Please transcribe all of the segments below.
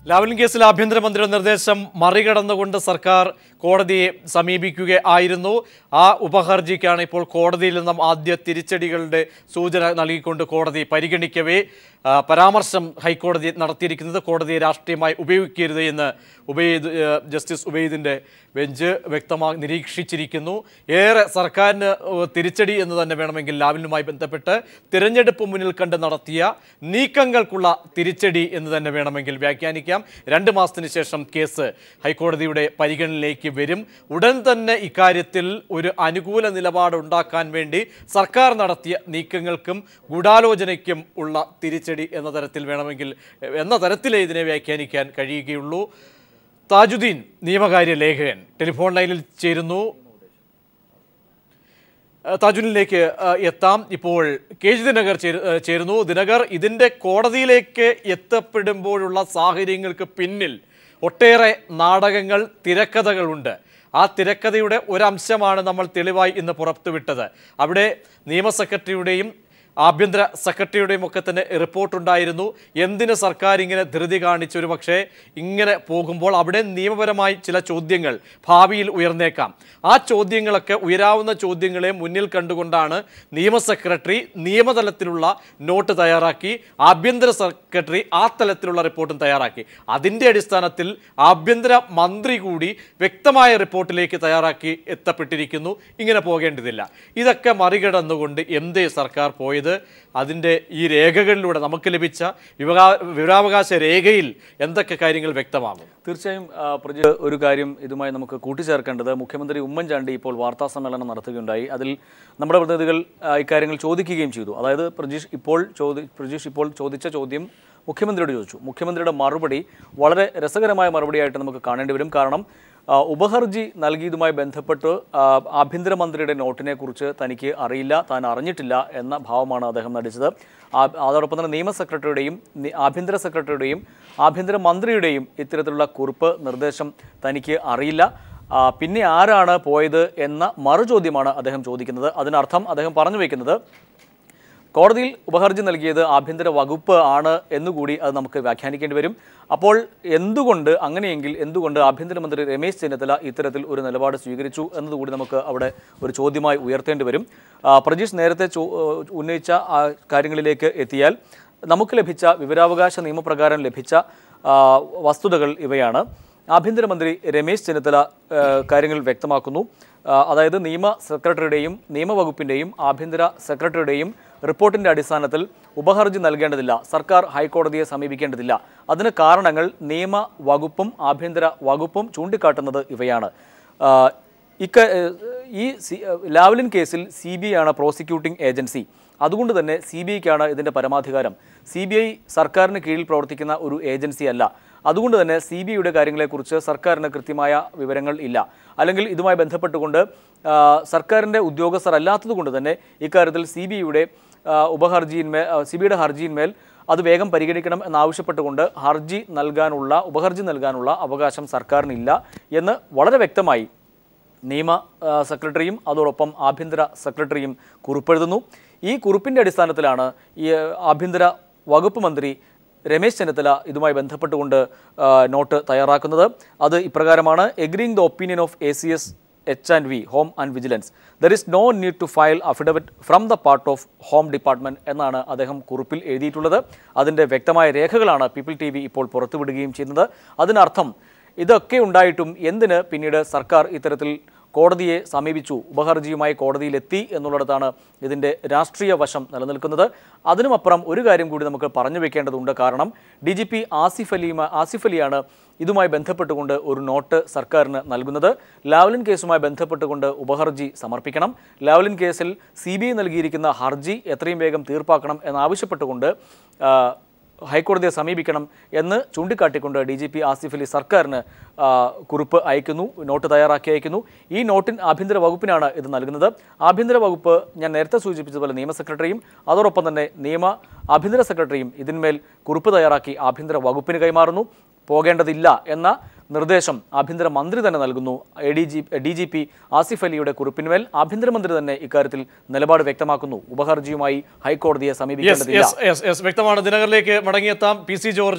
Lavalin കേസിൽ ആഭ്യന്തരമന്ത്രിയുടെ നിർദ്ദേശം മറികടന്നുകൊണ്ട് സർക്കാർ കോടതിയെ സമീപിക്കുകയായിരുന്നു ആ ഉപഹർജിക്കാണ് ഇപ്പോൾ കോടതിയിൽ നിന്നും ആദ്യ തിരിച്ചടികളുടെ സൂചന നൽകിക്കൊണ്ട് കോടതി പരിഗണിക്കവേ ആ, പരാമർശം ഹൈക്കോടതി നടത്തിയിരിക്കുന്നത് കോടതിയെ രാഷ്ട്രീയമായി ഉപയോഗിക്കരുത് എന്ന് ഉബൈദ് ആ, ജസ്റ്റിസ് ഉബൈദിൻ്റെ ബെഞ്ച് വ്യക്തമായി നിരീക്ഷിച്ചിരിക്കുന്നു ഏറെ സർക്കാരിന് ഏഹ്, തിരിച്ചടി എന്ന് തന്നെ വേണമെങ്കിൽ ലാവലിനുമായി ബന്ധപ്പെട്ട് തിരഞ്ഞെടുപ്പ് മുന്നിൽ കണ്ട് നടത്തിയ നീക്കങ്ങൾക്കുള്ള തിരിച്ചടി എന്ന് തന്നെ വേണമെങ്കിൽ വ്യാഖ്യാനിക്കാം രണ്ട് മാസത്തിന് ശേഷം കേസ് ഹൈക്കോടതിയുടെ പരിഗണനയിലേക്ക് വരും ഉടൻ തന്നെ ഇക്കാര്യത്തിൽ ഒരു അനുകൂല നിലപാട് ഉണ്ടാക്കാൻ വേണ്ടി സർക്കാർ നടത്തിയ നീക്കങ്ങൾക്കും ഗൂഢാലോചനയ്ക്കും ഉള്ള തിരിച്ചടി എന്ന തരത്തിൽ വേണമെങ്കിൽ എന്ന തരത്തിലേ ഇതിനെ വ്യാഖ്യാനിക്കാൻ കഴിയുകയുള്ളൂ താജുദ്ദീൻ നിയമകാര്യ ലേഖകൻ ടെലിഫോൺ ലൈനിൽ ചേരുന്നു ഏഹ് താജുദ്ദീനിലേക്ക് ഏഹ് എത്താം ഇപ്പോൾ കെ ജി ദിനകർ ചേരു- ഏഹ് ചേരുന്നു ദിനകർ ഇതിൻ്റെ കോടതിയിലേക്ക് എത്തപ്പെടുമ്പോഴുള്ള സാഹചര്യങ്ങൾക്ക് പിന്നിൽ ഒട്ടേറെ നാടകങ്ങൾ തിരക്കഥകളുണ്ട് ആ തിരക്കഥയുടെ ഒരംശമാണ് നമ്മൾ തെളിവായി ഇന്ന് പുറത്തുവിട്ടത് അവിടെ നിയമ സെക്രട്ടറിയുടെയും ആഭ്യന്തര സെക്രട്ടറിയുടെയും ഒക്കെ തന്നെ റിപ്പോർട്ടുണ്ടായിരുന്നു എന്തിന് സർക്കാർ ഇങ്ങനെ ധൃതി കാണിച്ചൊരു പക്ഷേ ഇങ്ങനെ പോകുമ്പോൾ അവിടെ നിയമപരമായി ചില ചോദ്യങ്ങൾ ഭാവിയിൽ ഉയർന്നേക്കാം ആ ചോദ്യങ്ങളൊക്കെ ഉയരാവുന്ന ചോദ്യങ്ങളെ മുന്നിൽ കണ്ടുകൊണ്ടാണ് നിയമ സെക്രട്ടറി നിയമതലത്തിലുള്ള നോട്ട് തയ്യാറാക്കി ആഭ്യന്തര സെക്രട്ടറി ആ തലത്തിലുള്ള റിപ്പോർട്ടും തയ്യാറാക്കി അതിൻ്റെ അടിസ്ഥാനത്തിൽ ആഭ്യന്തര മന്ത്രി കൂടി വ്യക്തമായ റിപ്പോർട്ടിലേക്ക് തയ്യാറാക്കി എത്തപ്പെട്ടിരിക്കുന്നു ഇങ്ങനെ പോകേണ്ടതില്ല ഇതൊക്കെ മറികടന്നുകൊണ്ട് എന്തേ സർക്കാർ പോയത് അതിൻ്റെ ഈ രേഖകളിലൂടെ നമുക്ക് ലഭിച്ച വിവകാ- വിവരാവകാശ രേഖയിൽ എന്തൊക്കെ കാര്യങ്ങൾ വ്യക്തമാകും തീർച്ചയായും ആ, പ്രജ ഒരു കാര്യം ഇതുമായി നമുക്ക് കൂട്ടിച്ചേർക്കേണ്ടത് മുഖ്യമന്ത്രി ഉമ്മൻചാണ്ടി ഇപ്പോൾ വാർത്താ സമ്മേളനം നടത്തുകയുണ്ടായി അതിൽ നമ്മുടെ പ്രതിനിധികൾ ആ, ഇക്കാര്യങ്ങൾ ചോദിക്കുകയും ചെയ്തു അതായത് പ്രജീഷ് ഇപ്പോൾ ചോദി പ്രജീഷ് ഇപ്പോൾ ചോദിച്ച ചോദ്യം മുഖ്യമന്ത്രിയോട് ചോദിച്ചു മുഖ്യമന്ത്രിയുടെ മറുപടി വളരെ രസകരമായ മറുപടിയായിട്ട് നമുക്ക് കാണേണ്ടി വരും കാരണം ആ, ഉപഹർജി നൽകിയതുമായി ബന്ധപ്പെട്ട് ആ, ആഭ്യന്തരമന്ത്രിയുടെ നോട്ടിനെ കുറിച്ച് തനിക്ക് അറിയില്ല താൻ അറിഞ്ഞിട്ടില്ല എന്ന ഭാവമാണ് അദ്ദേഹം നടിച്ചത് ആ- അതോടൊപ്പം തന്നെ നിയമ സെക്രട്ടറിയുടെയും നി- ആഭ്യന്തര സെക്രട്ടറിയുടെയും ആഭ്യന്തര മന്ത്രിയുടെയും ഇത്തരത്തിലുള്ള കുറിപ്പ് നിർദ്ദേശം തനിക്ക് അറിയില്ല ആ, പിന്നെ ആരാണ് പോയത് എന്ന മറുചോദ്യമാണ് അദ്ദേഹം ചോദിക്കുന്നത് അതിനർത്ഥം അദ്ദേഹം പറഞ്ഞു വയ്ക്കുന്നത് കോടതിയിൽ ഉപഹർജി നൽകിയത് ആഭ്യന്തര വകുപ്പ് ആണ് എന്നുകൂടി അത് നമുക്ക് വ്യാഖ്യാനിക്കേണ്ടി വരും അപ്പോൾ എന്തുകൊണ്ട് അങ്ങനെയെങ്കിൽ എന്തുകൊണ്ട് ആഭ്യന്തരമന്ത്രി രമേശ് ചെന്നിത്തല ഇത്തരത്തിൽ ഒരു നിലപാട് സ്വീകരിച്ചു എന്നതുകൂടി നമുക്ക് അവിടെ ഒരു ചോദ്യമായി ഉയർത്തേണ്ടി വരും ആ, പ്രജീഷ് നേരത്തെ ചോ- ഉന്നയിച്ച ആ കാര്യങ്ങളിലേക്ക് എത്തിയാൽ നമുക്ക് ലഭിച്ച വിവരാവകാശ നിയമപ്രകാരം ലഭിച്ച ആ, വസ്തുതകൾ ഇവയാണ് ആഭ്യന്തരമന്ത്രി രമേശ് ചെന്നിത്തല ആ, കാര്യങ്ങൾ വ്യക്തമാക്കുന്നു ആ, അതായത് നിയമ സെക്രട്ടറിയുടെയും നിയമവകുപ്പിൻ്റെയും ആഭ്യന്തര സെക്രട്ടറിയുടെയും റിപ്പോർട്ടിൻ്റെ അടിസ്ഥാനത്തിൽ ഉപഹർജി നൽകേണ്ടതില്ല സർക്കാർ ഹൈക്കോടതിയെ സമീപിക്കേണ്ടതില്ല അതിന് കാരണങ്ങൾ നിയമ വകുപ്പും ആഭ്യന്തര വകുപ്പും ചൂണ്ടിക്കാട്ടുന്നത് ഇവയാണ് ആ, ഇക്ക ഏഹ് ഈ സി ലാവ്ലിൻ കേസിൽ സി ബി ഐ ആണ് പ്രോസിക്യൂട്ടിംഗ് ഏജൻസി അതുകൊണ്ട് തന്നെ സി ബി ഐക്കാണ് ഇതിൻ്റെ പരമാധികാരം സി ബി ഐ സർക്കാരിന് കീഴിൽ പ്രവർത്തിക്കുന്ന ഒരു ഏജൻസി അല്ല അതുകൊണ്ട് തന്നെ സി ബി ഐയുടെ കാര്യങ്ങളെക്കുറിച്ച് സർക്കാരിന് കൃത്യമായ വിവരങ്ങൾ ഇല്ല അല്ലെങ്കിൽ ഇതുമായി ബന്ധപ്പെട്ടുകൊണ്ട് ആ, സർക്കാരിൻ്റെ ഉദ്യോഗസ്ഥർ അല്ലാത്തതുകൊണ്ട് തന്നെ ഇക്കാര്യത്തിൽ സി ബി ഐയുടെ ഉപഹർജിയിന്മേൽ സി ബി ഐയുടെ ഹർജിയിന്മേൽ അത് വേഗം പരിഗണിക്കണം എന്നാവശ്യപ്പെട്ടുകൊണ്ട് ഹർജി നൽകാനുള്ള ഉപഹർജി നൽകാനുള്ള അവകാശം സർക്കാരിനില്ല എന്ന് വളരെ വ്യക്തമായി നിയമ ആ, സെക്രട്ടറിയും അതോടൊപ്പം ആഭ്യന്തര സെക്രട്ടറിയും കുറിപ്പെഴുതുന്നു ഈ കുറിപ്പിൻ്റെ അടിസ്ഥാനത്തിലാണ് ഈ ആ, ആഭ്യന്തര വകുപ്പ് മന്ത്രി രമേശ് ചെന്നിത്തല ഇതുമായി ബന്ധപ്പെട്ടുകൊണ്ട് ആ, നോട്ട് തയ്യാറാക്കുന്നത് അത് ഇപ്രകാരമാണ് agreeing the opinion of A C S H and V home and vigilance there is no need to file affidavit from the part of home department എന്നാണ് അദ്ദേഹം കുറിപ്പിൽ എഴുതിയിട്ടുള്ളത് അതിൻ്റെ വ്യക്തമായ രേഖകളാണ് പീപ്പിൾ ടി വി ഇപ്പോൾ പുറത്തുവിടുകയും ചെയ്യുന്നത് അതിനർത്ഥം ഇതൊക്കെ ഉണ്ടായിട്ടും എന്തിന് പിന്നീട് സർക്കാർ ഇത്തരത്തിൽ കോടതിയെ സമീപിച്ചു ഉപഹർജിയുമായി കോടതിയിലെത്തി എന്നുള്ളിടത്താണ് ഇതിൻ്റെ രാഷ്ട്രീയ വശം നിലനിൽക്കുന്നത് അതിനുമപ്പുറം ഒരു കാര്യം കൂടി നമുക്ക് പറഞ്ഞു വെക്കേണ്ടതുണ്ട് കാരണം ഡി ജി പി ആസിഫ് അലിയുമ ആസിഫ് അലിയാണ് ഇതുമായി ബന്ധപ്പെട്ടുകൊണ്ട് ഒരു നോട്ട് സർക്കാരിന് നൽകുന്നത് ലാവ്ലിൻ കേസുമായി ബന്ധപ്പെട്ടുകൊണ്ട് ഉപഹർജി സമർപ്പിക്കണം ലാവ്ലിൻ കേസിൽ സി ബി ഐ നൽകിയിരിക്കുന്ന ഹർജി എത്രയും വേഗം തീർപ്പാക്കണം എന്നാവശ്യപ്പെട്ടുകൊണ്ട് ആ, ഹൈക്കോടതിയെ സമീപിക്കണം എന്ന് ചൂണ്ടിക്കാട്ടിക്കൊണ്ട് D G P Asif Ali സർക്കാരിന് ആ, കുറിപ്പ് അയക്കുന്നു നോട്ട് തയ്യാറാക്കി അയക്കുന്നു ഈ നോട്ടിൻ ആഭ്യന്തര വകുപ്പിനാണ് ഇത് നൽകുന്നത് ആഭ്യന്തര വകുപ്പ് ഞാൻ നേരത്തെ സൂചിപ്പിച്ചതുപോലെ നിയമ സെക്രട്ടറിയും അതോടൊപ്പം തന്നെ നിയമ ആഭ്യന്തര സെക്രട്ടറിയും ഇതിന്മേൽ കുറിപ്പ് തയ്യാറാക്കി ആഭ്യന്തര വകുപ്പിന് കൈമാറുന്നു പോകേണ്ടതില്ല എന്ന നിർദ്ദേശം ആഭ്യന്തര മന്ത്രി തന്നെ നൽകുന്നു A D G D G P Asif അലിയുടെ കുറിപ്പിന്മേൽ ആഭ്യന്തരമന്ത്രി തന്നെ ഇക്കാര്യത്തിൽ നിലപാട് വ്യക്തമാക്കുന്നു ഉപഹർജിയുമായി ഹൈക്കോടതിയെ യെസ് സമീപിക്കേണ്ടതില്ല യെസ് യെസ് യെസ് വ്യക്തമാണ് ദിനകറിലേക്ക് മടങ്ങിയെത്താം പി സി ജോർജ്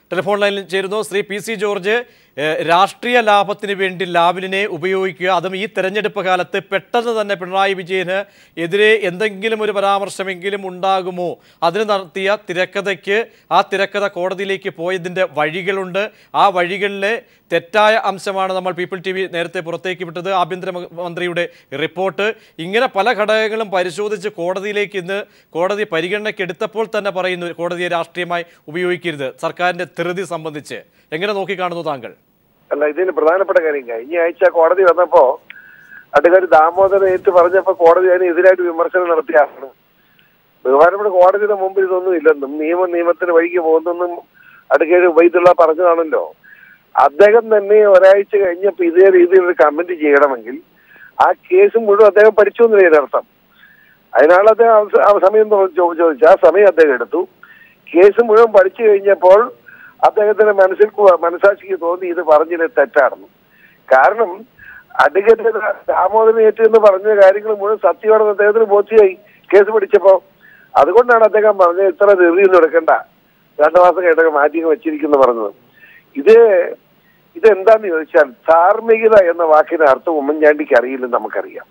ടെലിഫോൺ ലൈനിൽ ചേരുന്നു ശ്രീ പി സി ജോർജ് ഏഹ്, രാഷ്ട്രീയ ലാഭത്തിന് വേണ്ടി ലാവലിനെ ഉപയോഗിക്കുക അതും ഈ തെരഞ്ഞെടുപ്പ് കാലത്ത് പെട്ടെന്ന് തന്നെ പിണറായി വിജയന് എതിരെ എന്തെങ്കിലും ഒരു പരാമർശമെങ്കിലും ഉണ്ടാകുമോ അതിന് നടത്തിയ തിരക്കഥയ്ക്ക് ആ തിരക്കഥ കോടതിയിലേക്ക് പോയതിൻ്റെ വഴികളുണ്ട് ആ വഴികളിലെ തെറ്റായ അംശമാണ് നമ്മൾ പീപ്പിൾ ടി വി നേരത്തെ പുറത്തേക്ക് വിട്ടത് ആഭ്യന്തര മ- മന്ത്രിയുടെ റിപ്പോർട്ട് ഇങ്ങനെ പല ഘടകങ്ങളും പരിശോധിച്ച് കോടതിയിലേക്ക് ഇന്ന് കോടതി പരിഗണനയ്ക്ക് എടുത്തപ്പോൾ തന്നെ പറയുന്നു കോടതിയെ രാഷ്ട്രീയമായി ഉപയോഗിക്കരുത് സർക്കാരിന്റെ ധൃതി സംബന്ധിച്ച് എങ്ങനെ നോക്കിക്കാണുന്നു താങ്കൾ അല്ല ഇതിന് പ്രധാനപ്പെട്ട കാര്യം കഴിഞ്ഞ ആഴ്ച കോടതി വന്നപ്പോ അഡ്വക്കേറ്റ് ദാമോദരൻ ഏറ്റു പറഞ്ഞപ്പോ കോടതി അതിന് എതിരായിട്ട് വിമർശനം നടത്തിയാണ് ബഹുമാനപ്പെട്ട കോടതിയുടെ മുമ്പിൽ ഇതൊന്നും ഇല്ലെന്നും നിയമം നിയമത്തിന് വഴിക്ക് പോകുന്നെന്നും അഡ്വക്കേറ്റ് ഉബൈദുള്ള പറഞ്ഞതാണല്ലോ അദ്ദേഹം തന്നെ ഒരാഴ്ച കഴിഞ്ഞപ്പോ ഇതേ രീതിയിൽ ഒരു കമന്റ് ചെയ്യണമെങ്കിൽ ആ കേസ് മുഴുവൻ അദ്ദേഹം പഠിച്ചു എന്നല്ലേ ഇതിനർത്ഥം അതിനാണ് അദ്ദേഹം അവസ- ആ സമയം ചോ- ചോദിച്ചു ആ സമയം അദ്ദേഹം എടുത്തു കേസ് മുഴുവൻ പഠിച്ചു കഴിഞ്ഞപ്പോൾ അദ്ദേഹത്തിന്റെ മനസ്സിൽ കു- മനസാക്ഷിക്ക് തോന്നി ഇത് പറഞ്ഞത് തെറ്റാണെന്ന് കാരണം അഡ്വക്കേറ്റ് ദാമോദരൻ ഏറ്റു എന്ന് പറഞ്ഞ കാര്യങ്ങൾ മുഴുവൻ സത്യമാണെന്ന് അദ്ദേഹത്തിന് ബോധ്യമായി കേസ് പഠിച്ചപ്പോ അതുകൊണ്ടാണ് അദ്ദേഹം പറഞ്ഞത് ഇത്ര റിവ്യൂ ഒന്നും എടുക്കണ്ട രണ്ടു മാസം കഴിഞ്ഞൊക്കെ മാറ്റി വെച്ചിരിക്കുന്നു പറഞ്ഞത് ഇത് ഇതെന്താന്ന് ചോദിച്ചാൽ ധാർമ്മികത എന്ന വാക്കിന് അർത്ഥം ഉമ്മൻചാണ്ടിക്ക് അറിയില്ലെന്ന് നമുക്കറിയാം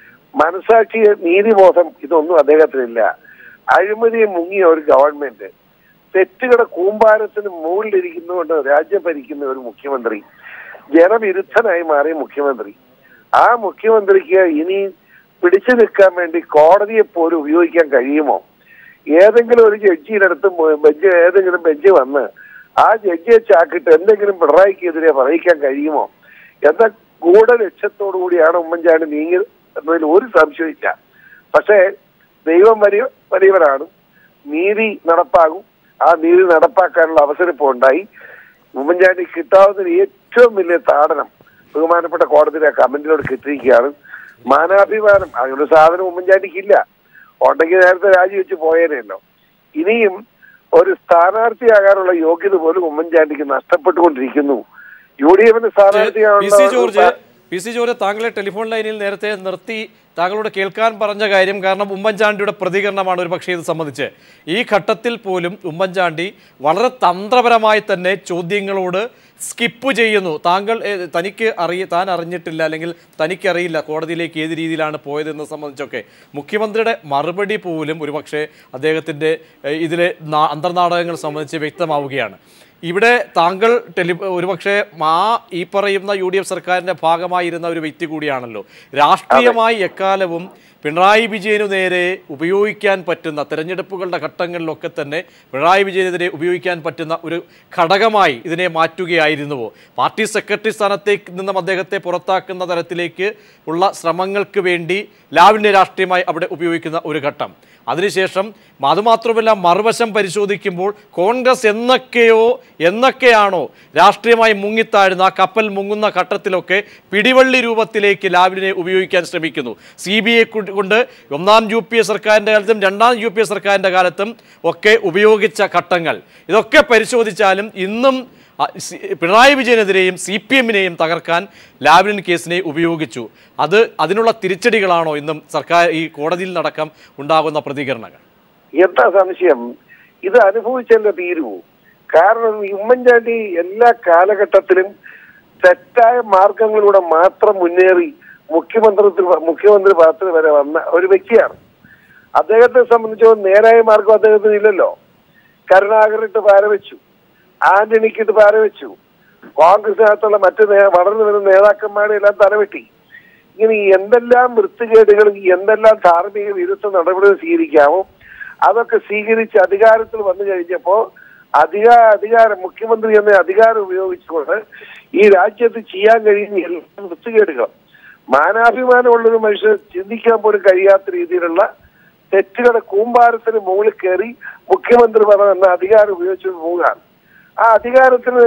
മനസാക്ഷി നീതിബോധം ഇതൊന്നും അദ്ദേഹത്തിനില്ല അഴിമതിയെ മുങ്ങിയ ഒരു ഗവൺമെന്റ് തെറ്റുകളുടെ കൂമ്പാരത്തിന് മുകളിലിരിക്കുന്നുകൊണ്ട് രാജ്യം ഭരിക്കുന്ന ഒരു മുഖ്യമന്ത്രി ജനവിരുദ്ധനായി മാറിയ മുഖ്യമന്ത്രി ആ മുഖ്യമന്ത്രിക്ക് ഇനി പിടിച്ചു നിൽക്കാൻ വേണ്ടി കോടതിയെ പോലും ഉപയോഗിക്കാൻ കഴിയുമോ ഏതെങ്കിലും ഒരു ജഡ്ജിയിനടുത്ത് ബെഞ്ച് ഏതെങ്കിലും ബെഞ്ച് വന്ന് ആ ജഡ്ജിയെ ചാക്കിട്ട് എന്തെങ്കിലും പിണറായിക്കെതിരെ പറയിക്കാൻ കഴിയുമോ എന്ന ഗൂഢലക്ഷ്യത്തോടു കൂടിയാണ് ഉമ്മൻചാണ്ടി നീങ്ങി എന്നതിൽ ഒരു സംശയമില്ല പക്ഷേ ദൈവം വലിയ വലിയവരാണ് നീതി നടപ്പാകും ആ നീതി നടപ്പാക്കാനുള്ള അവസരം ഇപ്പോൾ ഉണ്ടായി ഉമ്മൻചാണ്ടി കിട്ടാവുന്ന ഏറ്റവും വലിയ താടനം ബഹുമാനപ്പെട്ട കോടതിയുടെ ആ കമന്റിനോട് കിട്ടിയിരിക്കുകയാണ് മാനാഭിമാനം അങ്ങനെ ഒരു സാധനം ഉമ്മൻചാണ്ടിക്കില്ല ഉണ്ടെങ്കിൽ നേരത്തെ രാജിവെച്ച് പോയേനെയല്ലോ ഇനിയും ഒരു സ്ഥാനാർത്ഥിയാകാനുള്ള യോഗ്യത പോലും ഉമ്മൻചാണ്ടിക്ക് നഷ്ടപ്പെട്ടുകൊണ്ടിരിക്കുന്നു യു ഡി എഫിന് പി സി ജോർജ് സ്ഥാനാർത്ഥിയാകാനുള്ള പി സി ജോർജ് താങ്കളെ ടെലിഫോൺ ലൈനിൽ നേരത്തെ നിർത്തി താങ്കളോട് കേൾക്കാൻ പറഞ്ഞ കാര്യം കാരണം ഉമ്മൻചാണ്ടിയുടെ പ്രതികരണമാണ് ഒരു പക്ഷേ ഇത് സംബന്ധിച്ച് ഈ ഘട്ടത്തിൽ പോലും ഉമ്മൻചാണ്ടി വളരെ തന്ത്രപരമായി തന്നെ ചോദ്യങ്ങളോട് സ്കിപ്പ് ചെയ്യുന്നു താങ്കൾ ഏ, തനിക്ക് അറിയ താൻ അറിഞ്ഞിട്ടില്ല അല്ലെങ്കിൽ തനിക്കറിയില്ല കോടതിയിലേക്ക് ഏത് രീതിയിലാണ് പോയതെന്ന് സംബന്ധിച്ചൊക്കെ മുഖ്യമന്ത്രിയുടെ മറുപടി പോലും ഒരുപക്ഷെ അദ്ദേഹത്തിൻ്റെ ഏ, ഇതിലെ നാ- അന്തർനാടകങ്ങൾ സംബന്ധിച്ച് വ്യക്തമാവുകയാണ് ഇവിടെ താങ്കൾ ടെലി ഒരുപക്ഷെ ആ ഈ പറയുന്ന യു ഡി എഫ് സർക്കാരിൻ്റെ ഭാഗമായിരുന്ന ഒരു വ്യക്തി കൂടിയാണല്ലോ രാഷ്ട്രീയമായി എക്കാലവും പിണറായി വിജയനു നേരെ ഉപയോഗിക്കാൻ പറ്റുന്ന തെരഞ്ഞെടുപ്പുകളുടെ ഘട്ടങ്ങളിലൊക്കെ തന്നെ പിണറായി വിജയനെതിരെ ഉപയോഗിക്കാൻ പറ്റുന്ന ഒരു ഘടകമായി ഇതിനെ മാറ്റുകയായിരുന്നുവോ പാർട്ടി സെക്രട്ടറി സ്ഥാനത്തേക്ക് നിന്നും അദ്ദേഹത്തെ പുറത്താക്കുന്ന തരത്തിലേക്ക് ഉള്ള ശ്രമങ്ങൾക്ക് വേണ്ടി ലാവിൻ്റെ രാഷ്ട്രീയമായി അവിടെ ഉപയോഗിക്കുന്ന ഒരു ഘട്ടം അതിനുശേഷം അതുമാത്രമല്ല മറുവശം പരിശോധിക്കുമ്പോൾ കോൺഗ്രസ് എന്നൊക്കെയോ എന്നൊക്കെയാണോ രാഷ്ട്രീയമായി മുങ്ങിത്താഴുന്ന ആ കപ്പൽ മുങ്ങുന്ന ഘട്ടത്തിലൊക്കെ പിടിവള്ളി രൂപത്തിലേക്ക് ലാവിനെ ഉപയോഗിക്കാൻ ശ്രമിക്കുന്നു സി ബി ഐ കൊണ്ട് ഒന്നാം യു പി എ സർക്കാരിൻ്റെ കാലത്തും രണ്ടാം യു പി എ സർക്കാരിൻ്റെ കാലത്തും ഒക്കെ ഉപയോഗിച്ച ഘട്ടങ്ങൾ ഇതൊക്കെ പരിശോധിച്ചാലും ഇന്നും ആ, സി- പിണറായി വിജയനെതിരെയും സി പി എമ്മിനെയും തകർക്കാൻ ലാവ്ലിൻ കേസിനെ ഉപയോഗിച്ചു അത് അതിനുള്ള തിരിച്ചടികളാണോ ഇന്നും സർക്കാർ ഈ കോടതിയിൽ നടക്കം ഉണ്ടാകുന്ന പ്രതികരണങ്ങൾ എന്താ സംശയം ഇത് അനുഭവിച്ചല്ലേ തീരൂ കാരണം ഈ ഉമ്മൻചാണ്ടി എല്ലാ കാലഘട്ടത്തിലും തെറ്റായ മാർഗങ്ങളിലൂടെ മാത്രം മുന്നേറി മുഖ്യമന്ത്രി മുഖ്യമന്ത്രി പദത്തിൽ വരെ വന്ന ഒരു വ്യക്തിയാണ് അദ്ദേഹത്തെ സംബന്ധിച്ചോളം നേരായ മാർഗം അദ്ദേഹത്തിന് ഇല്ലല്ലോ കരുണാകരനിട്ട് പാരവെച്ചു ആന്റണിക്കിട്ട് പാരവെച്ചു കോൺഗ്രസിനകത്തുള്ള മറ്റ് നേ- വളർന്നു വരുന്ന നേതാക്കന്മാരെ എല്ലാം തലവെട്ടി ഇങ്ങനെ ഈ എന്തെല്ലാം വൃത്തികേടുകളും ഈ എന്തെല്ലാം ധാർമ്മിക വിരുദ്ധ നടപടികൾ സ്വീകരിക്കാമോ അതൊക്കെ സ്വീകരിച്ച് അധികാരത്തിൽ വന്നു കഴിഞ്ഞപ്പോ അധികാര അധികാരം മുഖ്യമന്ത്രി എന്ന അധികാരം ഉപയോഗിച്ചുകൊണ്ട് ഈ രാജ്യത്ത് ചെയ്യാൻ കഴിയുന്ന എല്ലാ വൃത്തികേടുകളും മാനാഭിമാനമുള്ളൊരു മനുഷ്യർ ചിന്തിക്കാൻ പോലും കഴിയാത്ത രീതിയിലുള്ള തെറ്റുകളുടെ കൂമ്പാരത്തിന് മുകളിൽ കയറി മുഖ്യമന്ത്രി പദം എന്ന അധികാരം ഉപയോഗിച്ചു പോവുകയാണ് ആ അധികാരത്തിന്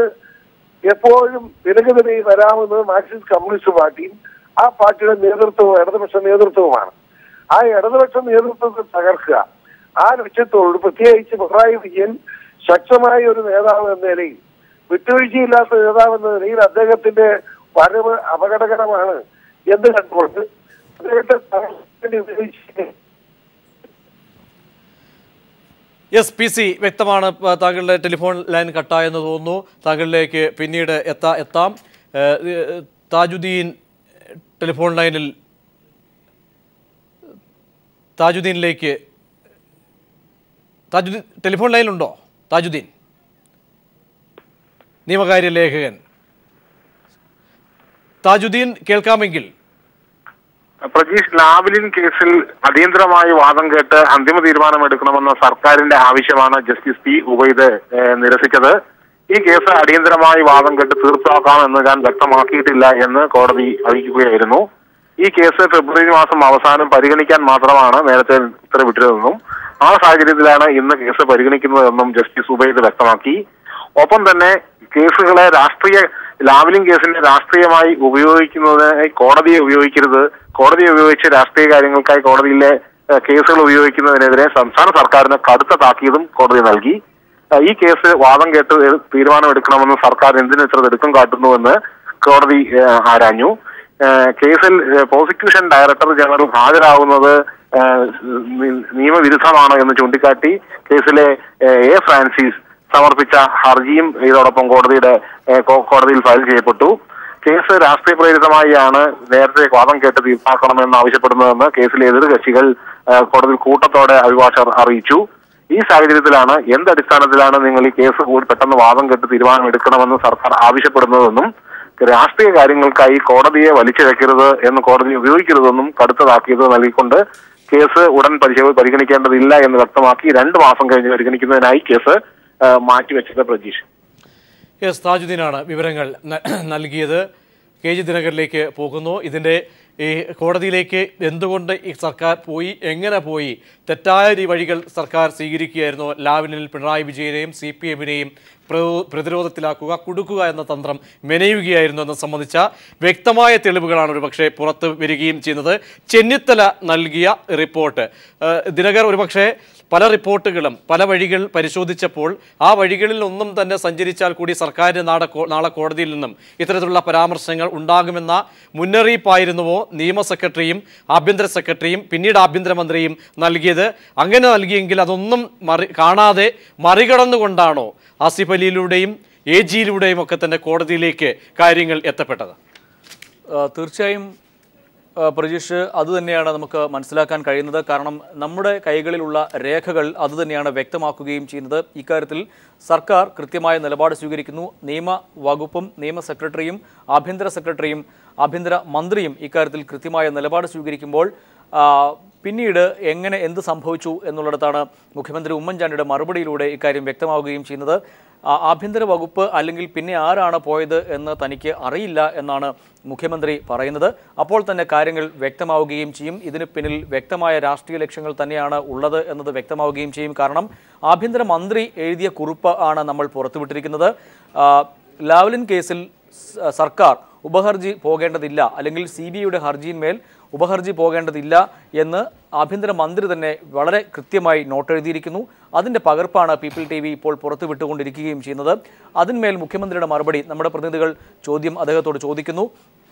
എപ്പോഴും വിലകുതലയിൽ വരാമെന്നത് മാർക്സിസ്റ്റ് കമ്മ്യൂണിസ്റ്റ് പാർട്ടിയും ആ പാർട്ടിയുടെ നേതൃത്വവും ഇടതുപക്ഷ നേതൃത്വവുമാണ് ആ ഇടതുപക്ഷ നേതൃത്വത്തെ തകർക്കുക ആ ലക്ഷ്യത്തോട് പ്രത്യേകിച്ച് പിണറായി വിജയൻ ശക്തമായ ഒരു നേതാവ് എന്ന നിലയിൽ വിട്ടുവീഴ്ചയില്ലാത്ത നേതാവ് എന്ന നിലയിൽ അദ്ദേഹത്തിന്റെ വരവ് അപകടകരമാണ് എന്ന് കണ്ടുകൊണ്ട് അദ്ദേഹത്തെ തകർക്കാൻ വേണ്ടി ഉപയോഗിച്ച് എസ് പി സി വ്യക്തമാണ് പ- താങ്കളുടെ ടെലിഫോൺ ലൈൻ കട്ടായെന്ന് തോന്നുന്നു താങ്കളിലേക്ക് പിന്നീട് എത്താ എത്താം ഏഹ്, ഏഹ്, താജുദ്ദീൻ ടെലിഫോൺ ലൈനിൽ താജുദ്ദീനിലേക്ക് താജുദ്ദീൻ ടെലിഫോൺ ലൈനിലുണ്ടോ താജുദ്ദീൻ നിയമകാര്യ ലേഖകൻ താജുദ്ദീൻ കേൾക്കാമെങ്കിൽ പ്രജീഷ് ലാവ്ലിൻ കേസിൽ അടിയന്തരമായി വാദം കേട്ട് അന്തിമ തീരുമാനമെടുക്കണമെന്ന സർക്കാരിന്റെ ആവശ്യമാണ് ജസ്റ്റിസ് പി ഉബൈദ് ഏഹ്, നിരസിച്ചത് ഈ കേസ് അടിയന്തരമായി വാദം കേട്ട് തീർപ്പാക്കാമെന്ന് ഞാൻ വ്യക്തമാക്കിയിട്ടില്ല എന്ന് കോടതി അറിയിക്കുകയായിരുന്നു ഈ കേസ് ഫെബ്രുവരി മാസം അവസാനം പരിഗണിക്കാൻ മാത്രമാണ് നേരത്തെ ഉത്തരവിട്ടിരുന്നതെന്നും ആ സാഹചര്യത്തിലാണ് ഇന്ന് കേസ് പരിഗണിക്കുന്നതെന്നും ജസ്റ്റിസ് ഉബൈദ് വ്യക്തമാക്കി ഒപ്പം തന്നെ കേസുകളെ രാഷ്ട്രീയ ലാവലിംഗ് കേസിനെ രാഷ്ട്രീയമായി ഉപയോഗിക്കുന്നതിനായി കോടതിയെ ഉപയോഗിക്കരുത് കോടതിയെ ഉപയോഗിച്ച് രാഷ്ട്രീയ കാര്യങ്ങൾക്കായി കോടതിയിലെ ഏഹ്, കേസുകൾ ഉപയോഗിക്കുന്നതിനെതിരെ സംസ്ഥാന സർക്കാരിന് കടുത്ത താക്കീതും കോടതി നൽകി ഏഹ്, ഈ കേസ് വാദം കേട്ട് തീരുമാനമെടുക്കണമെന്ന് സർക്കാർ എന്തിന് ഇത്ര തിടുക്കം കാട്ടുന്നുവെന്ന് കോടതി ഏഹ്, ആരാഞ്ഞു ഏഹ്, കേസിൽ ഏഹ്, പ്രോസിക്യൂഷൻ ഡയറക്ടർ ജനറൽ ഹാജരാകുന്നത് ഏഹ്, നി- നിയമവിരുദ്ധമാണ് എന്ന് ചൂണ്ടിക്കാട്ടി കേസിലെ ഏഹ്, എ ഫ്രാൻസിസ് സമർപ്പിച്ച ഹർജിയും ഇതോടൊപ്പം കോടതിയുടെ ഏഹ്, കോ- കോടതിയിൽ ഫയൽ ചെയ്യപ്പെട്ടു കേസ് രാഷ്ട്രീയ പ്രേരിതമായാണ് നേരത്തെ വാദം കേട്ട് തീർപ്പാക്കണമെന്ന് ആവശ്യപ്പെടുന്നതെന്ന് കേസിലെ എതിർ കക്ഷികൾ ഏഹ്, കോടതിയിൽ കൂട്ടത്തോടെ അഭിഭാഷകർ അറിയിച്ചു ഈ സാഹചര്യത്തിലാണ് എന്തടിസ്ഥാനത്തിലാണ് നിങ്ങൾ ഈ കേസ് കൂടി പെട്ടെന്ന് വാദം കേട്ട് തീരുമാനമെടുക്കണമെന്ന് സർക്കാർ ആവശ്യപ്പെടുന്നതെന്നും രാഷ്ട്രീയ കാര്യങ്ങൾക്കായി കോടതിയെ വലിച്ചിഴക്കരുത് എന്ന് കോടതി ഉപയോഗിക്കരുതെന്നും കടുത്ത താക്കീത് നൽകിക്കൊണ്ട് കേസ് ഉടൻ പരിശോ- പരിഗണിക്കേണ്ടതില്ല എന്ന് വ്യക്തമാക്കി രണ്ട് മാസം കഴിഞ്ഞ് പരിഗണിക്കുന്നതിനായി കേസ് ഏഹ്, മാറ്റിവെച്ചത് പ്രജീഷ് എസ് താജുദ്ദീനാണ് വിവരങ്ങൾ ന- നൽകിയത് കെ ജി ദിനകറിലേക്ക് പോകുന്നു ഇതിൻ്റെ ഈ കോടതിയിലേക്ക് എന്തുകൊണ്ട് ഈ സർക്കാർ പോയി എങ്ങനെ പോയി തെറ്റായ രീ വഴികൾ സർക്കാർ സ്വീകരിക്കുകയായിരുന്നു ലാവിനിൽ പിണറായി വിജയനെയും സി പി എമ്മിനെയും പ്രതിരോധത്തിലാക്കുക കുടുക്കുക എന്ന തന്ത്രം മെനയുകയായിരുന്നു എന്നത് സംബന്ധിച്ച വ്യക്തമായ തെളിവുകളാണ് ഒരുപക്ഷെ പുറത്ത് വരികയും ചെയ്യുന്നത് ചെന്നിത്തല നൽകിയ റിപ്പോർട്ട് ഏഹ് ദിനകർ ഒരുപക്ഷെ പല റിപ്പോർട്ടുകളും പല വഴികൾ പരിശോധിച്ചപ്പോൾ ആ വഴികളിൽ ഒന്നും തന്നെ സഞ്ചരിച്ചാൽ കൂടി സർക്കാരിന് നാളെ കോ- നാളെ കോടതിയിൽ നിന്നും ഇത്തരത്തിലുള്ള പരാമർശങ്ങൾ ഉണ്ടാകുമെന്ന മുന്നറിയിപ്പായിരുന്നുവോ നിയമ സെക്രട്ടറിയും ആഭ്യന്തര സെക്രട്ടറിയും പിന്നീട് ആഭ്യന്തരമന്ത്രിയും നൽകിയത് അങ്ങനെ നൽകിയെങ്കിൽ അതൊന്നും മറി കാണാതെ മറികടന്നുകൊണ്ടാണോ ആസിഫ് അലിയിലൂടെയും എ ജിയിലൂടെയും ഒക്കെ തന്നെ കോടതിയിലേക്ക് കാര്യങ്ങൾ എത്തപ്പെട്ടത് ആ, തീർച്ചയായും ആ, പ്രജീഷ് അതുതന്നെയാണ് നമുക്ക് മനസ്സിലാക്കാൻ കഴിയുന്നത് കാരണം നമ്മുടെ കൈകളിലുള്ള രേഖകൾ അതുതന്നെയാണ് വ്യക്തമാക്കുകയും ചെയ്യുന്നത് ഇക്കാര്യത്തിൽ സർക്കാർ കൃത്യമായ നിലപാട് സ്വീകരിക്കുന്നു നിയമ വകുപ്പും നിയമ സെക്രട്ടറിയും ആഭ്യന്തര സെക്രട്ടറിയും ആഭ്യന്തര മന്ത്രിയും ഇക്കാര്യത്തിൽ കൃത്യമായ നിലപാട് സ്വീകരിക്കുമ്പോൾ ആ, പിന്നീട് എങ്ങനെ എന്ത് സംഭവിച്ചു എന്നുള്ളിടത്താണ് മുഖ്യമന്ത്രി ഉമ്മൻചാണ്ടിയുടെ മറുപടിയിലൂടെ ഇക്കാര്യം വ്യക്തമാവുകയും ചെയ്യുന്നത് ആ, ആഭ്യന്തര വകുപ്പ് അല്ലെങ്കിൽ പിന്നെ ആരാണ് പോയത് എന്ന് തനിക്ക് അറിയില്ല എന്നാണ് മുഖ്യമന്ത്രി പറയുന്നത് അപ്പോൾ തന്നെ കാര്യങ്ങൾ വ്യക്തമാവുകയും ചെയ്യും ഇതിന് പിന്നിൽ വ്യക്തമായ രാഷ്ട്രീയ ലക്ഷ്യങ്ങൾ തന്നെയാണ് ഉള്ളത് എന്നത് വ്യക്തമാവുകയും ചെയ്യും കാരണം ആഭ്യന്തര മന്ത്രി എഴുതിയ കുറിപ്പ് ആണ് നമ്മൾ പുറത്തുവിട്ടിരിക്കുന്നത് ആ, ലാവ്ലിൻ കേസിൽ സ- സർക്കാർ ഉപഹർജി പോകേണ്ടതില്ല അല്ലെങ്കിൽ സി ബി ഐയുടെ ഹർജിയിന്മേൽ ഉപഹർജി പോകേണ്ടതില്ല എന്ന് ആഭ്യന്തര മന്ത്രി തന്നെ വളരെ കൃത്യമായി നോട്ട് എഴുതിയിരിക്കുന്നു അതിൻ്റെ പകർപ്പാണ് പീപ്പിൾ ടി വി ഇപ്പോൾ പുറത്തു വിട്ടുകൊണ്ടിരിക്കുകയും ചെയ്യുന്നത് അതിന്മേൽ മുഖ്യമന്ത്രിയുടെ മറുപടി നമ്മുടെ പ്രതിനിധികൾ ചോദ്യം അദ്ദേഹത്തോട് ചോദിക്കുന്നു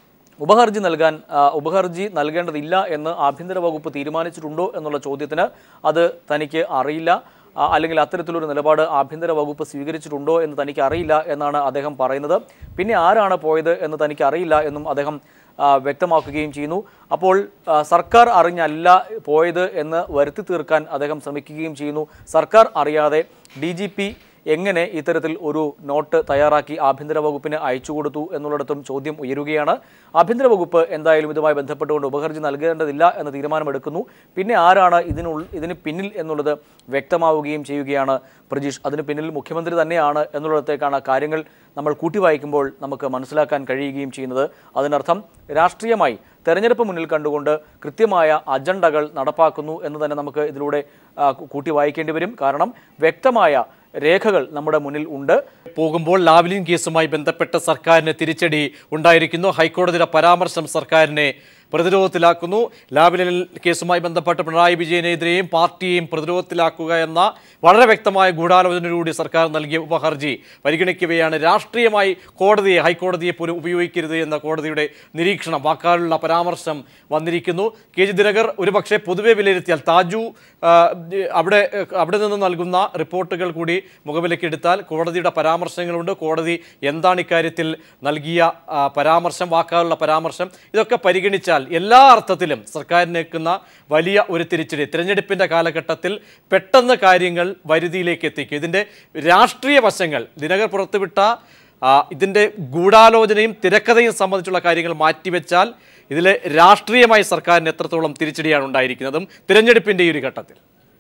ഉപഹർജി നൽകാൻ ആ, ഉപഹർജി നൽകേണ്ടതില്ല എന്ന് ആഭ്യന്തര വകുപ്പ് തീരുമാനിച്ചിട്ടുണ്ടോ എന്നുള്ള ചോദ്യത്തിന് അത് തനിക്ക് അറിയില്ല ആ, അല്ലെങ്കിൽ അത്തരത്തിലൊരു നിലപാട് ആഭ്യന്തര വകുപ്പ് സ്വീകരിച്ചിട്ടുണ്ടോ എന്ന് തനിക്ക് അറിയില്ല എന്നാണ് അദ്ദേഹം പറയുന്നത് പിന്നെ ആരാണ് പോയത് എന്ന് തനിക്ക് അറിയില്ല എന്നും അദ്ദേഹം ആ, വ്യക്തമാക്കുകയും ചെയ്യുന്നു അപ്പോൾ ആ, സർക്കാർ അറിഞ്ഞല്ല പോയത് എന്ന് വരുത്തി തീർക്കാൻ അദ്ദേഹം ശ്രമിക്കുകയും ചെയ്യുന്നു സർക്കാർ അറിയാതെ ഡി ജി പി എങ്ങനെ ഇത്തരത്തിൽ ഒരു നോട്ട് തയ്യാറാക്കി ആഭ്യന്തര വകുപ്പിന് അയച്ചു കൊടുത്തു എന്നുള്ളിടത്തും ചോദ്യം ഉയരുകയാണ് ആഭ്യന്തര വകുപ്പ് എന്തായാലും ഇതുമായി ബന്ധപ്പെട്ടുകൊണ്ട് ഉപഹർജി നൽകേണ്ടതില്ല എന്ന തീരുമാനമെടുക്കുന്നു പിന്നെ ആരാണ് ഇതിനുൾ ഇതിന് പിന്നിൽ എന്നുള്ളത് വ്യക്തമാവുകയും ചെയ്യുകയാണ് പ്രജീഷ് അതിന് പിന്നിൽ മുഖ്യമന്ത്രി തന്നെയാണ് എന്നുള്ളിടത്തേക്കാണ് കാര്യങ്ങൾ നമ്മൾ കൂട്ടി വായിക്കുമ്പോൾ നമുക്ക് മനസ്സിലാക്കാൻ കഴിയുകയും ചെയ്യുന്നത് അതിനർത്ഥം രാഷ്ട്രീയമായി തെരഞ്ഞെടുപ്പ് മുന്നിൽ കണ്ടുകൊണ്ട് കൃത്യമായ അജണ്ടകൾ നടപ്പാക്കുന്നു എന്ന് തന്നെ നമുക്ക് ഇതിലൂടെ ആ, കൂട്ടി വായിക്കേണ്ടി വരും കാരണം വ്യക്തമായ രേഖകൾ നമ്മുടെ മുന്നിൽ ഉണ്ട് പോകുമ്പോൾ ലാവ്ലിൻ കേസുമായി ബന്ധപ്പെട്ട് സർക്കാരിന് തിരിച്ചടി ഉണ്ടായിരിക്കുന്നു ഹൈക്കോടതിയുടെ പരാമർശം സർക്കാരിനെ പ്രതിരോധത്തിലാക്കുന്നു ലാബിലിൽ കേസുമായി ബന്ധപ്പെട്ട് പിണറായി വിജയനെതിരെയും പാർട്ടിയെയും പ്രതിരോധത്തിലാക്കുക എന്ന വളരെ വ്യക്തമായ ഗൂഢാലോചനയിലൂടെ സർക്കാർ നൽകിയ ഉപഹർജി പരിഗണിക്കവെയാണ് രാഷ്ട്രീയമായി കോടതിയെ ഹൈക്കോടതിയെ പോലും ഉപയോഗിക്കരുത് എന്ന കോടതിയുടെ നിരീക്ഷണം വാക്കാലുള്ള പരാമർശം വന്നിരിക്കുന്നു കെ ജി ദിനകർ ഒരുപക്ഷെ പൊതുവെ വിലയിരുത്തിയാൽ താജു ആ, അവിടെ അവിടെ നിന്ന് നൽകുന്ന റിപ്പോർട്ടുകൾ കൂടി മുഖവിലേക്ക് എടുത്താൽ കോടതിയുടെ പരാമർശങ്ങളുണ്ട് കോടതി എന്താണ് ഇക്കാര്യത്തിൽ നൽകിയ ആ, പരാമർശം വാക്കാലുള്ള പരാമർശം ഇതൊക്കെ പരിഗണിച്ചാൽ എല്ലാ അർത്ഥത്തിലും സർക്കാരിനേക്കുന്ന വലിയ ഒരു തിരിച്ചടി തിരഞ്ഞെടുപ്പിൻ്റെ കാലഘട്ടത്തിൽ പെട്ടെന്ന് കാര്യങ്ങൾ വരുതിയിലേക്ക് എത്തിക്കും ഇതിൻ്റെ രാഷ്ട്രീയ വശങ്ങൾ ദിനകർ പുറത്തുവിട്ട ആ, ഇതിൻ്റെ ഗൂഢാലോചനയും തിരക്കഥയും സംബന്ധിച്ചുള്ള കാര്യങ്ങൾ മാറ്റിവെച്ചാൽ ഇതിലെ രാഷ്ട്രീയമായി സർക്കാരിന് എത്രത്തോളം തിരിച്ചടിയാണ് ഉണ്ടായിരിക്കുന്നതും തിരഞ്ഞെടുപ്പിൻ്റെ ഈ ഒരു ഘട്ടത്തിൽ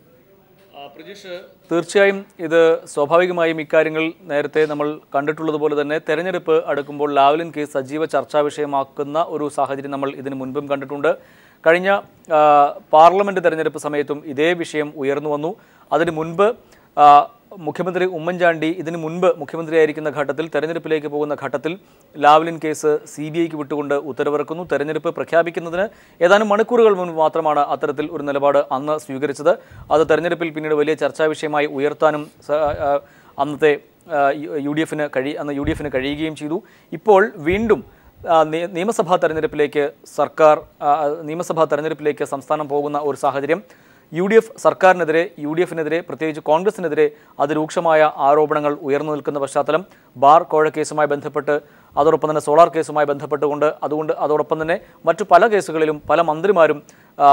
തീർച്ചയായും ഇത് സ്വാഭാവികമായും ഇക്കാര്യങ്ങൾ നേരത്തെ നമ്മൾ കണ്ടിട്ടുള്ളതുപോലെ തന്നെ തെരഞ്ഞെടുപ്പ് അടുക്കുമ്പോൾ ലാവ്ലിൻ കേസ് സജീവ ചർച്ചാ വിഷയമാക്കുന്ന ഒരു സാഹചര്യം നമ്മൾ ഇതിനു മുൻപും കണ്ടിട്ടുണ്ട് കഴിഞ്ഞ ആ, പാർലമെന്റ് തെരഞ്ഞെടുപ്പ് സമയത്തും ഇതേ വിഷയം ഉയർന്നു വന്നു അതിനു മുൻപ് ആ, മുഖ്യമന്ത്രി ഉമ്മൻചാണ്ടി ഇതിനു മുൻപ് മുഖ്യമന്ത്രിയായിരിക്കുന്ന ഘട്ടത്തിൽ തെരഞ്ഞെടുപ്പിലേക്ക് പോകുന്ന ഘട്ടത്തിൽ ലാവ്ലിൻ കേസ് സി ബി ഐക്ക് വിട്ടുകൊണ്ട് ഉത്തരവിറക്കുന്നു തെരഞ്ഞെടുപ്പ് പ്രഖ്യാപിക്കുന്നതിന് ഏതാനും മണിക്കൂറുകൾ മുൻപ് മാത്രമാണ് അത്തരത്തിൽ ഒരു നിലപാട് അന്ന് സ്വീകരിച്ചത് അത് തെരഞ്ഞെടുപ്പിൽ പിന്നീട് വലിയ ചർച്ചാ വിഷയമായി ഉയർത്താനും സ- ആ, അന്നത്തെ ആ, യു- യു ഡി എഫിന് കഴി അന്ന് യു ഡി എഫിന് കഴിയുകയും ചെയ്തു ഇപ്പോൾ വീണ്ടും ആ, നിയ- നിയമസഭാ തെരഞ്ഞെടുപ്പിലേക്ക് സർക്കാർ ആ, നിയമസഭാ തെരഞ്ഞെടുപ്പിലേക്ക് സംസ്ഥാനം പോകുന്ന ഒരു സാഹചര്യം യു ഡി എഫ് സർക്കാരിനെതിരെ യു ഡി എഫിനെതിരെ പ്രത്യേകിച്ച് കോൺഗ്രസിനെതിരെ അതിരൂക്ഷമായ ആരോപണങ്ങൾ ഉയർന്നു നിൽക്കുന്ന പശ്ചാത്തലം ബാർ കോഴ കേസുമായി ബന്ധപ്പെട്ട് അതോടൊപ്പം തന്നെ സോളാർ കേസുമായി ബന്ധപ്പെട്ടുകൊണ്ട് അതുകൊണ്ട് അതോടൊപ്പം തന്നെ മറ്റു പല കേസുകളിലും പല മന്ത്രിമാരും ആ,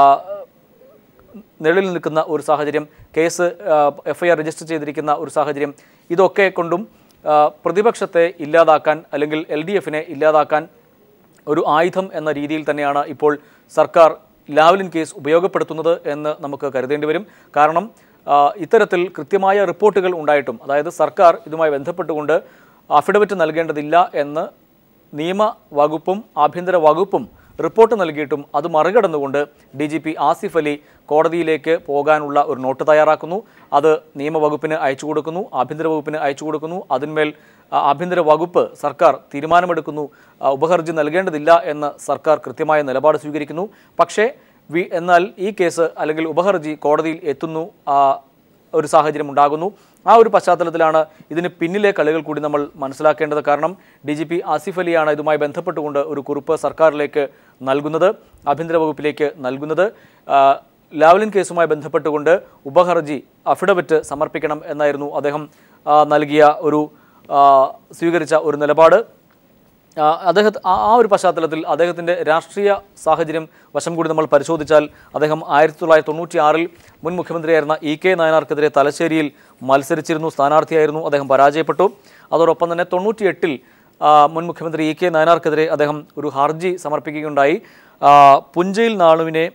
നിഴലിൽ നിൽക്കുന്ന ഒരു സാഹചര്യം case F I R register ചെയ്തിരിക്കുന്ന ഒരു സാഹചര്യം ഇതൊക്കെ കൊണ്ടും ആ, പ്രതിപക്ഷത്തെ ഇല്ലാതാക്കാൻ അല്ലെങ്കിൽ എൽ ഡി എഫിനെ ഇല്ലാതാക്കാൻ ഒരു ആയുധം എന്ന രീതിയിൽ തന്നെയാണ് ഇപ്പോൾ സർക്കാർ ലാവ്ലിൻ കേസ് ഉപയോഗപ്പെടുത്തുന്നത് എന്ന് നമുക്ക് കരുതേണ്ടി വരും കാരണം ആ, ഇത്തരത്തിൽ കൃത്യമായ റിപ്പോർട്ടുകൾ ഉണ്ടായിട്ടും അതായത് സർക്കാർ ഇതുമായി ബന്ധപ്പെട്ടുകൊണ്ട് അഫിഡവിറ്റ് നൽകേണ്ടതില്ല എന്ന് നിയമ വകുപ്പും ആഭ്യന്തര വകുപ്പും റിപ്പോർട്ട് നൽകിയിട്ടും അത് മറികടന്നുകൊണ്ട് D G P Asif Ali കോടതിയിലേക്ക് പോകാനുള്ള ഒരു നോട്ട് തയ്യാറാക്കുന്നു അത് നിയമവകുപ്പിന് അയച്ചു കൊടുക്കുന്നു ആഭ്യന്തര വകുപ്പിന് അയച്ചു കൊടുക്കുന്നു അതിന്മേൽ ആ, ആഭ്യന്തര വകുപ്പ് സർക്കാർ തീരുമാനമെടുക്കുന്നു ആ, ഉപഹർജി നൽകേണ്ടതില്ല എന്ന് സർക്കാർ കൃത്യമായ നിലപാട് സ്വീകരിക്കുന്നു പക്ഷേ വി എന്നാൽ ഈ കേസ് അല്ലെങ്കിൽ ഉപഹർജി കോടതിയിൽ എത്തുന്നു ആ, ഒരു സാഹചര്യം ഉണ്ടാകുന്നു ആ ഒരു പശ്ചാത്തലത്തിലാണ് ഇതിന് പിന്നിലെ കളികൾ കൂടി നമ്മൾ മനസ്സിലാക്കേണ്ടത് കാരണം ഡി ജി പി ആസിഫ് അലിയാണ് ഇതുമായി ബന്ധപ്പെട്ടുകൊണ്ട് ഒരു കുറിപ്പ് സർക്കാരിലേക്ക് നൽകുന്നത് ആഭ്യന്തര വകുപ്പിലേക്ക് നൽകുന്നത് ആ, ലാവ്ലിൻ കേസുമായി ബന്ധപ്പെട്ടുകൊണ്ട് ഉപഹർജി അഫിഡവിറ്റ് സമർപ്പിക്കണം എന്നായിരുന്നു അദ്ദേഹം ആ, നൽകിയ ഒരു ആ, സ്വീകരിച്ച ഒരു നിലപാട് ആ, അദ്ദേഹത്തെ ആ ആ ഒരു പശ്ചാത്തലത്തിൽ അദ്ദേഹത്തിൻ്റെ രാഷ്ട്രീയ സാഹചര്യം വശം കൂടി നമ്മൾ പരിശോധിച്ചാൽ അദ്ദേഹം ആയിരത്തി തൊള്ളായിരത്തി തൊണ്ണൂറ്റി ആറിൽ മുൻ മുഖ്യമന്ത്രിയായിരുന്ന ഇ കെ നായനാർക്കെതിരെ തലശ്ശേരിയിൽ മത്സരിച്ചിരുന്നു സ്ഥാനാർത്ഥിയായിരുന്നു അദ്ദേഹം പരാജയപ്പെട്ടു അതോടൊപ്പം തന്നെ തൊണ്ണൂറ്റിയെട്ടിൽ ആ, മുൻ മുഖ്യമന്ത്രി ഇ കെ നായനാർക്കെതിരെ അദ്ദേഹം ഒരു ഹർജി സമർപ്പിക്കുകയുണ്ടായി ആ, പുഞ്ചയിൽ നാളുവിനെ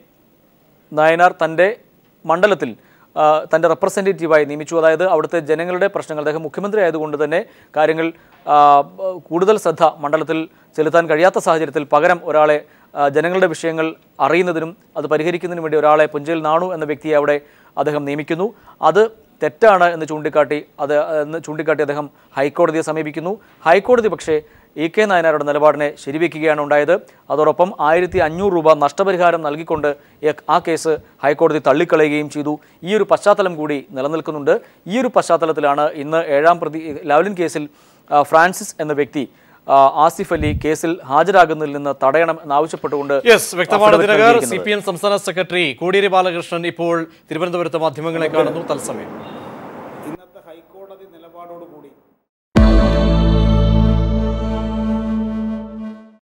നായനാർ തൻ്റെ മണ്ഡലത്തിൽ ആ, തൻ്റെ റെപ്രസെൻറ്റേറ്റീവായി നിയമിച്ചു അതായത് അവിടുത്തെ ജനങ്ങളുടെ പ്രശ്നങ്ങൾ അദ്ദേഹം മുഖ്യമന്ത്രി ആയതുകൊണ്ട് തന്നെ കാര്യങ്ങൾ ആ, ബ- കൂടുതൽ ശ്രദ്ധ മണ്ഡലത്തിൽ ചെലുത്താൻ കഴിയാത്ത സാഹചര്യത്തിൽ പകരം ഒരാളെ ആ, ജനങ്ങളുടെ വിഷയങ്ങൾ അറിയുന്നതിനും അത് പരിഹരിക്കുന്നതിനും വേണ്ടി ഒരാളെ പുഞ്ചയിൽ നാണു എന്ന വ്യക്തിയെ അവിടെ അദ്ദേഹം നിയമിക്കുന്നു അത് തെറ്റാണ് എന്ന് ചൂണ്ടിക്കാട്ടി അത് എന്ന് ചൂണ്ടിക്കാട്ടി അദ്ദേഹം ഹൈക്കോടതിയെ സമീപിക്കുന്നു ഹൈക്കോടതി പക്ഷേ ഇ കെ നായനാരുടെ നിലപാടിനെ ശരിവെക്കുകയാണ് ഉണ്ടായത് അതോടൊപ്പം ആയിരത്തി അഞ്ഞൂറ് രൂപ നഷ്ടപരിഹാരം നൽകിക്കൊണ്ട് ഈ- ആ കേസ് ഹൈക്കോടതി തള്ളിക്കളയുകയും ചെയ്തു ഈ ഒരു പശ്ചാത്തലം കൂടി നിലനിൽക്കുന്നുണ്ട് ഈ ഒരു പശ്ചാത്തലത്തിലാണ് ഇന്ന് ഏഴാം പ്രതി ലാവ്ലിൻ കേസിൽ ആ, ഫ്രാൻസിസ് എന്ന വ്യക്തി ആ, ആസിഫ് അലി കേസിൽ ഹാജരാകുന്നതിൽ നിന്ന് തടയണം എന്നാവശ്യപ്പെട്ടുകൊണ്ട് യെസ് വ്യക്തമാണ് affidavit ദിനകർ സി നൽകിയിരിക്കുന്നത്. പി എം സംസ്ഥാന സെക്രട്ടറി കോടിയേരി ബാലകൃഷ്ണൻ ഇപ്പോൾ തിരുവനന്തപുരത്ത് മാധ്യമങ്ങളെ കാണുന്നു തത്സമയം